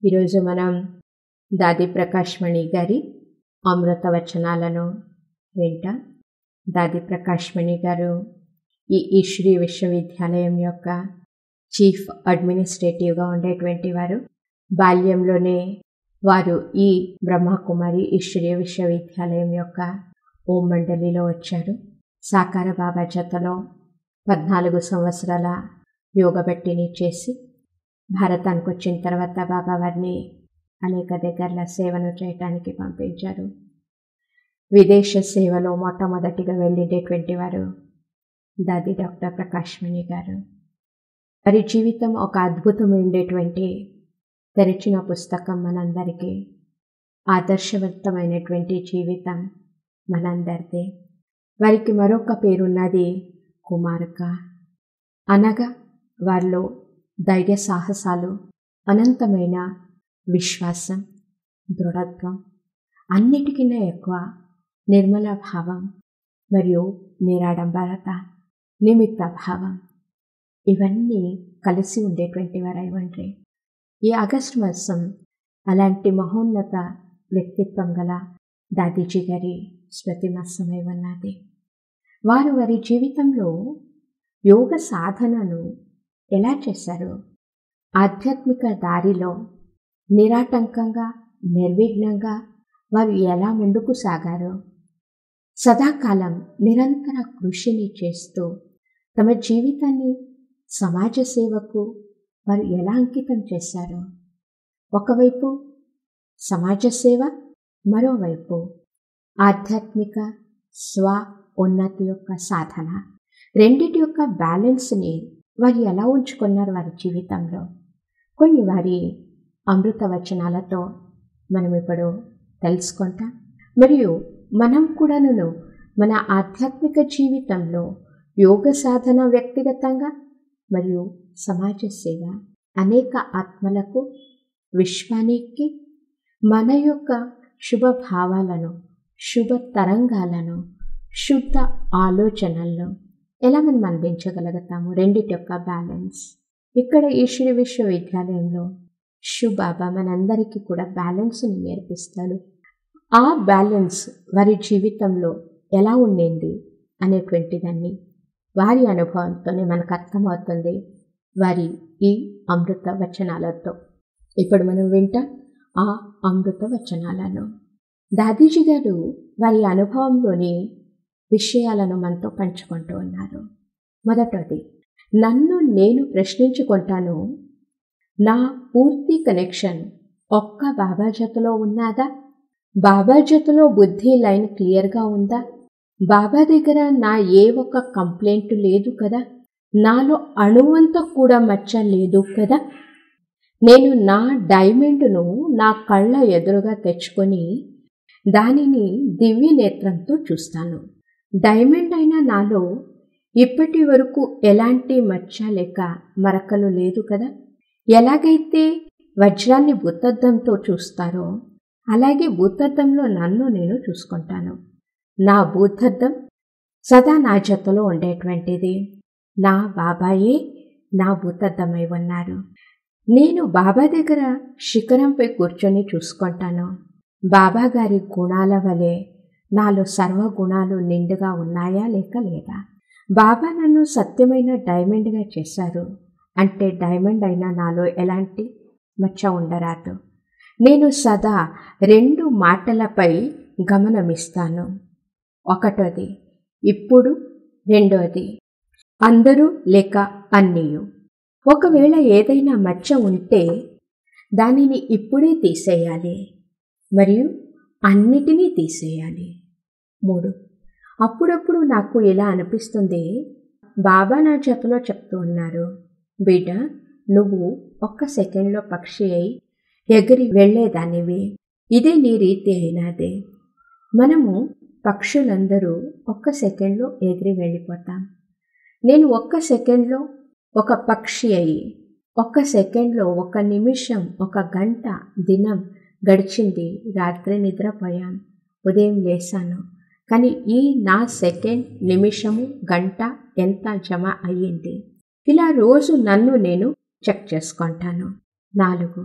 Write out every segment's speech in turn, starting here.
ఈరోజు మనం దాది ప్రకాష్ మణి గారి అమృత వచనాలను వింటాం దాది ప్రకాష్ మణి గారు ఈ ఈశ్వరీ విశ్వవిద్యాలయం యొక్క చీఫ్ అడ్మినిస్ట్రేటివ్గా ఉండేటువంటి వారు బాల్యంలోనే వారు ఈ బ్రహ్మకుమారి ఈశ్వరీయ విశ్వవిద్యాలయం యొక్క ఓం మండలిలో వచ్చారు సాకార బాబా జతలో పద్నాలుగు సంవత్సరాల యోగబట్టిని చేసి భారతానికి వచ్చిన తర్వాత బాబా వారిని అనేక దగ్గరల సేవను చేయటానికి పంపించారు విదేశ సేవలో మొట్టమొదటిగా వెళ్ళిండేటువంటి వారు దాది డాక్టర్ ప్రకాష్ మణి గారు వారి జీవితం ఒక అద్భుతమైనటువంటి తెరిచిన పుస్తకం మనందరికీ ఆదర్శవంతమైనటువంటి జీవితం మనందరిది వారికి మరొక పేరున్నది కుమారక అనగా వారిలో ధైర్య సాహసాలు అనంతమైన విశ్వాసం దృఢత్వం అన్నిటికన్నా ఎక్కువ నిర్మల భావం మరియు నిరాడంబరత నిమిత్త భావం ఇవన్నీ కలిసి ఉండేటువంటి వారై ఉండ్రి ఈ ఆగస్టు మాసం అలాంటి మహోన్నత వ్యక్తిత్వం గల దాదీజీ గారి స్మృతి మాసమై ఉన్నది వారు వారి జీవితంలో యోగ సాధనను ఎలా చేశారు ఆధ్యాత్మిక దారిలో నిరాటంకంగా నిర్విఘ్నంగా వారు ఎలా ముందుకు సాగారు సదాకాలం నిరంతర కృషిని చేస్తూ తమ జీవితాన్ని సమాజ సేవకు వారు ఎలా అంకితం చేశారు ఒకవైపు సమాజ సేవ మరోవైపు ఆధ్యాత్మిక స్వ ఉన్నతి యొక్క సాధన రెండిటి యొక్క బ్యాలెన్స్ని వారు ఎలా ఉంచుకున్నారు వారి జీవితంలో కొన్ని వారి అమృత వచనాలతో మనం ఇప్పుడు తెలుసుకుంటాం మరియు మనం కూడాను మన ఆధ్యాత్మిక జీవితంలో యోగ సాధన వ్యక్తిగతంగా మరియు సమాజ సేవ అనేక ఆత్మలకు విశ్వానికి మన యొక్క శుభ భావాలను శుభ తరంగాలను శుద్ధ ఆలోచనలను ఎలా మనం అందించగలుగుతాము రెండిటి యొక్క బ్యాలెన్స్ ఇక్కడ ఈశ్వరి విశ్వవిద్యాలయంలో శుబాబా మనందరికీ కూడా బ్యాలెన్స్ని నేర్పిస్తాడు ఆ బ్యాలెన్స్ వారి జీవితంలో ఎలా ఉండింది అనేటువంటి దాన్ని వారి అనుభవంతోనే మనకు అర్థమవుతుంది వారి ఈ అమృత వచనాలతో ఇప్పుడు మనం వింటాం ఆ అమృత వచనాలను దాదీజీ గారు వారి అనుభవంలోని విషయాలను మనతో పంచుకుంటూ ఉన్నారు మొదటది నన్ను నేను ప్రశ్నించుకుంటాను నా పూర్తి కనెక్షన్ ఒక్క బాబా జతలో ఉన్నదా బాబా జతలో బుద్ధి లైన్ క్లియర్గా ఉందా బాబా దగ్గర నా ఏ ఒక్క కంప్లైంట్ లేదు కదా నాలో అణువంత కూడా మచ్చ లేదు కదా నేను నా డైమండ్ను నా కళ్ళ ఎదురుగా తెచ్చుకొని దానిని దివ్య నేత్రంతో చూస్తాను డైమండ్ అయిన నాలో ఇప్పటి వరకు ఎలాంటి మచ్చ లేక మరకలు లేదు కదా ఎలాగైతే వజ్రాన్ని భూతద్దంతో చూస్తారో అలాగే భూతద్దంలో నన్ను నేను చూసుకుంటాను నా భూతద్దం సదా నా జతలో ఉండేటువంటిది నా బాబాయే నా భూతద్దమై ఉన్నారు నేను బాబా దగ్గర శిఖరంపై కూర్చొని చూసుకుంటాను బాబా గారి గుణాల వలె నాలో సర్వ గుణాలు నిండుగా ఉన్నాయా లేక లేదా బాబా నన్ను సత్యమైన డైమండ్గా చేశారు అంటే డైమండ్ అయినా నాలో ఎలాంటి మచ్చ ఉండరాదు నేను సదా రెండు మాటలపై గమనమిస్తాను ఒకటోది ఇప్పుడు రెండోది అందరూ లేక అన్నీయు ఒకవేళ ఏదైనా మచ్చ ఉంటే దానిని ఇప్పుడే తీసేయాలి మరియు అన్నిటినీ తీసేయాలి మూడు అప్పుడప్పుడు నాకు ఇలా అనిపిస్తుంది బాబా నా జతలో చెప్తూ ఉన్నారు బిడ్డ నువ్వు ఒక్క సెకండ్లో పక్షి అయి ఎగిరి వెళ్లేదానివి ఇదే నీ రీతి అయినదే మనము పక్షులందరూ ఒక్క సెకండ్లో ఎగిరి వెళ్ళిపోతాం నేను ఒక్క సెకండ్లో ఒక పక్షి అయి ఒక్క సెకండ్లో ఒక నిమిషం ఒక గంట దినం గడిచింది రాత్రి నిద్రపోయాం ఉదయం లేసాను కానీ ఈ నా సెకండ్ నిమిషము గంట ఎంత జమ అయ్యింది ఇలా రోజు నన్ను నేను చెక్ చేసుకుంటాను నాలుగు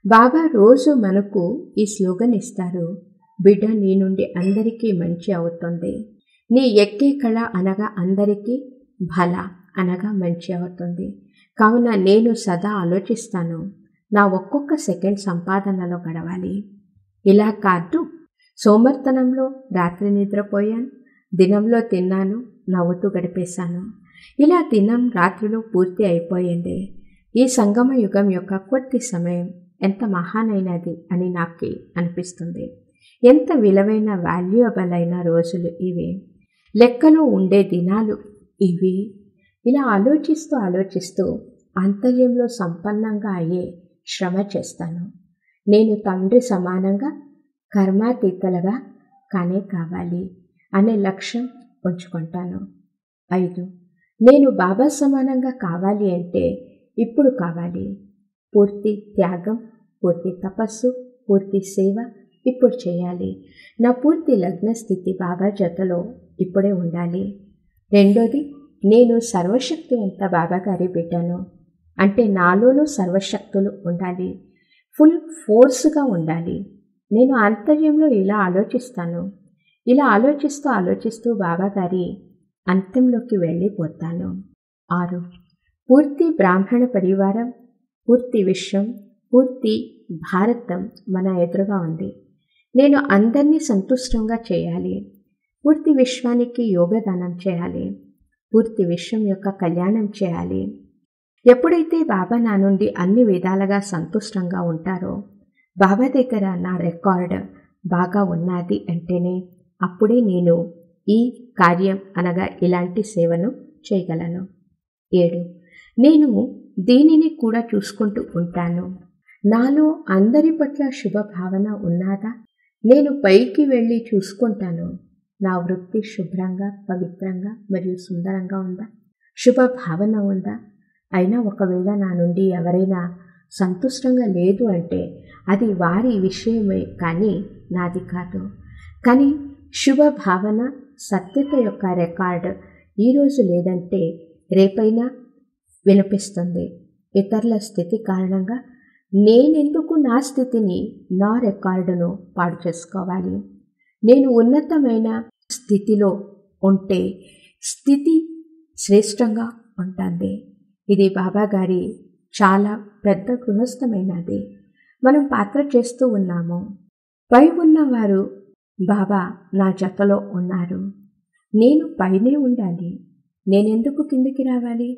బాబా రోజు మనకు ఈ స్లోగన్ ఇస్తారు బిడ్డ నీ నుండి అందరికీ మంచి అవుతుంది నీ ఎక్కే కళ అనగా అందరికీ బల అనగా మంచి అవుతుంది కావున నేను సదా ఆలోచిస్తాను నా ఒక్కొక్క సెకండ్ సంపాదనలో గడవాలి ఇలా కాదు సోమర్తనంలో రాత్రి నిద్రపోయాను దినంలో తిన్నాను నవ్వుతూ గడిపేశాను ఇలా దినం రాత్రిలో పూర్తి అయిపోయింది ఈ సంగమ యుగం యొక్క కొద్ది సమయం ఎంత మహానైనది అని నాకు అనిపిస్తుంది ఎంత విలువైన వాల్యుయబుల్ అయిన రోజులు ఇవి లెక్కలో ఉండే దినాలు ఇవి ఇలా ఆలోచిస్తూ ఆలోచిస్తూ ఆంతర్యంలో సంపన్నంగా అయ్యే శ్రమ చేస్తాను నేను తండ్రి సమానంగా కర్మాతీతలుగా కానే కావాలి అనే లక్ష్యం ఉంచుకుంటాను ఐదు నేను బాబా సమానంగా కావాలి అంటే ఇప్పుడు కావాలి పూర్తి త్యాగం పూర్తి తపస్సు పూర్తి సేవ ఇప్పుడు చేయాలి నా పూర్తి లగ్న స్థితి బాబా జతలో ఇప్పుడే ఉండాలి రెండోది నేను సర్వశక్తివంత బాబా గారి బిడ్డను అంటే నాలోనూ సర్వశక్తులు ఉండాలి ఫుల్ ఫోర్స్గా ఉండాలి నేను ఆంతర్యంలో ఇలా ఆలోచిస్తాను ఇలా ఆలోచిస్తూ ఆలోచిస్తూ బాబా గారి అంత్యంలోకి వెళ్ళిపోతాను ఆరు పూర్తి బ్రాహ్మణ పరివారం పూర్తి విశ్వం పూర్తి భారతం మన ఎదురుగా ఉంది నేను అందరినీ సంతుష్టంగా చేయాలి పూర్తి విశ్వానికి యోగదానం చేయాలి పూర్తి విశ్వం యొక్క కళ్యాణం చేయాలి ఎప్పుడైతే బాబా నా నుండి అన్ని విధాలుగా సంతుష్టంగా ఉంటారో బాబా దగ్గర నా రికార్డ్ బాగా ఉన్నది అంటేనే అప్పుడే నేను ఈ కార్యం అనగా ఇలాంటి సేవను చేయగలను ఏడు నేను దీనిని కూడా చూసుకుంటూ ఉంటాను నాలో అందరి పట్ల శుభభావన ఉన్నదా నేను పైకి వెళ్ళి చూసుకుంటాను నా వృత్తి శుభ్రంగా పవిత్రంగా మరియు సుందరంగా ఉందా శుభ భావన ఉందా అయినా ఒకవేళ నా నుండి ఎవరైనా సంతుష్టంగా లేదు అంటే అది వారి విషయమే కానీ నాది కాదు కానీ శుభ భావన సత్యత యొక్క రికార్డ్ ఈరోజు లేదంటే రేపైనా వినిపిస్తుంది ఇతరుల స్థితి కారణంగా నేనెందుకు నా స్థితిని నా రికార్డును పాడు చేసుకోవాలి నేను ఉన్నతమైన స్థితిలో ఉంటే స్థితి శ్రేష్టంగా ఉంటుంది ఇది బాబా గారి చాలా పెద్ద గృహస్థమైనది మనం పాత్ర చేస్తూ ఉన్నాము పై ఉన్నవారు బాబా నా జతలో ఉన్నారు నేను పైనే ఉండాలి నేనెందుకు కిందికి రావాలి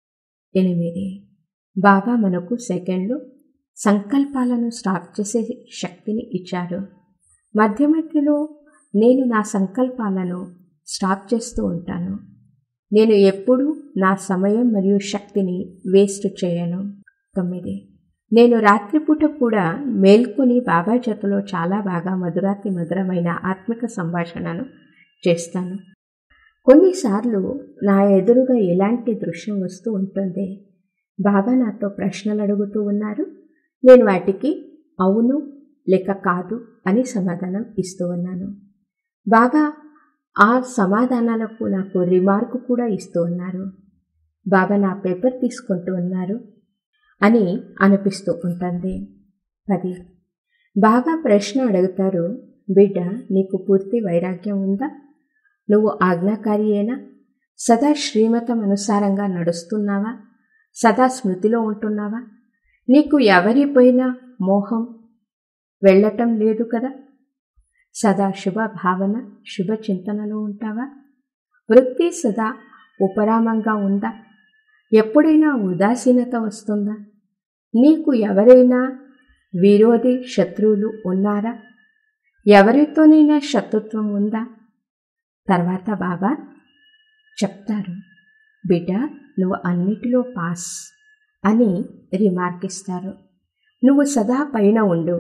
ఎనిమిది బాబా మనకు సెకండ్లు సంకల్పాలను స్టాప్ చేసే శక్తిని ఇచ్చారు మధ్య మధ్యలో నేను నా సంకల్పాలను స్టాప్ చేస్తూ ఉంటాను నేను ఎప్పుడూ నా సమయం మరియు శక్తిని వేస్ట్ చేయను తొమ్మిది నేను రాత్రిపూట కూడా మేల్కొని బాబా జతలో చాలా బాగా మధురాతి మధురమైన ఆత్మిక సంభాషణను చేస్తాను కొన్నిసార్లు నా ఎదురుగా ఎలాంటి దృశ్యం వస్తూ ఉంటుంది బాబా నాతో ప్రశ్నలు అడుగుతూ ఉన్నారు నేను వాటికి అవును లేక కాదు అని సమాధానం ఇస్తూ ఉన్నాను బాబా ఆ సమాధానాలకు నాకు రిమార్క్ కూడా ఇస్తూ ఉన్నారు బాబా నా పేపర్ తీసుకుంటూ ఉన్నారు అని అనిపిస్తూ ఉంటుంది పది బాబా ప్రశ్న అడుగుతారు బిడ్డ నీకు పూర్తి వైరాగ్యం ఉందా నువ్వు ఆజ్ఞాకారియేనా సదా శ్రీమతం అనుసారంగా నడుస్తున్నావా సదా స్మృతిలో ఉంటున్నావా నీకు ఎవరిపైన మోహం వెళ్ళటం లేదు కదా సదా శుభ భావన శుభ చింతనలో ఉంటావా వృత్తి సదా ఉపరామంగా ఉందా ఎప్పుడైనా ఉదాసీనత వస్తుందా నీకు ఎవరైనా విరోధి శత్రువులు ఉన్నారా ఎవరితోనైనా శత్రుత్వం ఉందా తర్వాత బాబా చెప్తారు బిడ్డ నువ్వు అన్నిటిలో పాస్ అని రిమార్క్ ఇస్తారు నువ్వు సదా పైన ఉండు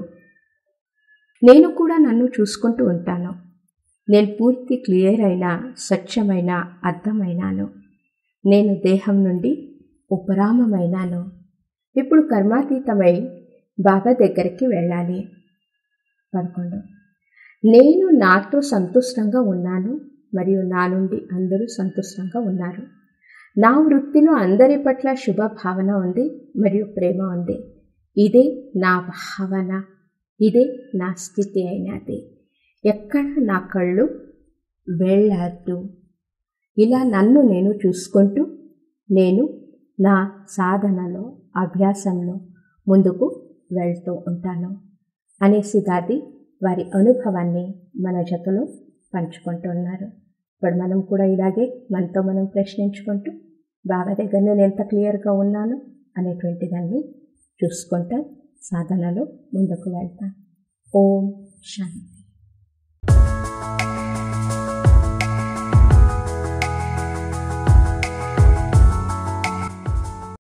నేను కూడా నన్ను చూసుకుంటూ ఉంటాను నేను పూర్తి క్లియర్ అయిన స్వచ్ఛమైన అర్థమైనాను నేను దేహం నుండి ఉపరామమైనాను ఇప్పుడు కర్మాతీతమై బాబా దగ్గరికి వెళ్ళాలి పదకొండు నేను నాతో సంతుష్టంగా ఉన్నాను మరియు నా నుండి అందరూ సంతుష్టంగా ఉన్నారు నా వృత్తిలో అందరి పట్ల శుభ భావన ఉంది మరియు ప్రేమ ఉంది ఇదే నా భావన ఇదే నా స్థితి అయినది ఎక్కడ నా కళ్ళు వెళ్ళద్దు ఇలా నన్ను నేను చూసుకుంటూ నేను నా సాధనలో అభ్యాసంలో ముందుకు వెళ్తూ ఉంటాను అనేసి దాది వారి అనుభవాన్ని మన జతలో పంచుకుంటున్నారు ఇప్పుడు మనం కూడా ఇలాగే మనతో మనం ప్రశ్నించుకుంటూ బాబా దగ్గర నేను ఎంత క్లియర్గా ఉన్నాను అనేటువంటి దాన్ని చూసుకుంటా సాధనలో ముందుకు వెళ్తాను ఓం శాంతి